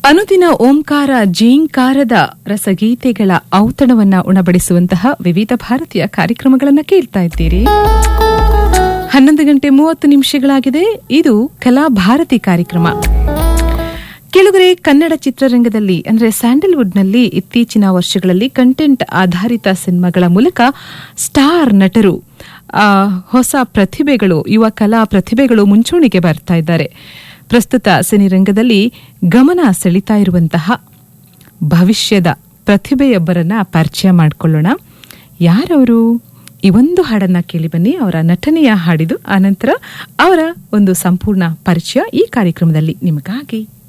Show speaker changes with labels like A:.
A: ಅನುದಿನ ಓಂಕಾರ ಜೀಂಕಾರದ ರಸಗೀತೆಗಳ ಔತಣವನ್ನ ಉಣಬಡಿಸುವಂತಹ ವಿವಿಧ ಭಾರತೀಯ ಕಾರ್ಯಕ್ರಮಗಳನ್ನು ಕೇಳ್ತಾ ಇದ್ದೀರಿ ಹನ್ನೊಂದು ಗಂಟೆ ಮೂವತ್ತು ನಿಮಿಷಗಳಾಗಿದೆ ಇದು ಕಲಾ ಭಾರತಿ ಕಾರ್ಯಕ್ರಮ ಕೆಳಗರೆ ಕನ್ನಡ ಚಿತ್ರರಂಗದಲ್ಲಿ ಅಂದ್ರೆ ಸ್ಯಾಂಡಲ್ವುಡ್ನಲ್ಲಿ ಇತ್ತೀಚಿನ ವರ್ಷಗಳಲ್ಲಿ ಕಂಟೆಂಟ್ ಆಧಾರಿತ ಸಿನಿಮಾಗಳ ಮೂಲಕ ಸ್ಟಾರ್ ನಟರು ಆ, ಹೊಸ ಪ್ರತಿಭೆಗಳು ಯುವ ಕಲಾ ಪ್ರತಿಭೆಗಳು ಮುಂಚೂಣಿಗೆ ಬರ್ತಾ ಇದ್ದಾರೆ ಪ್ರಸ್ತುತ ಸಿನಿರಂಗದಲ್ಲಿ ಗಮನ ಸೆಳೀತಾ ಇರುವಂತಹ ಭವಿಷ್ಯದ ಪ್ರತಿಭೆಯೊಬ್ಬರನ್ನ ಪರಿಚಯ ಮಾಡಿಕೊಳ್ಳೋಣ ಯಾರವರು ಈ ಒಂದು ಹಾಡನ್ನ ಕೇಳಿ ಬನ್ನಿ ಅವರ ನಟನೆಯ ಹಾಡಿದು ಆನಂತರ ಅವರ ಒಂದು ಸಂಪೂರ್ಣ ಪರಿಚಯ ಈ ಕಾರ್ಯಕ್ರಮದಲ್ಲಿ ನಿಮಗಾಗಿ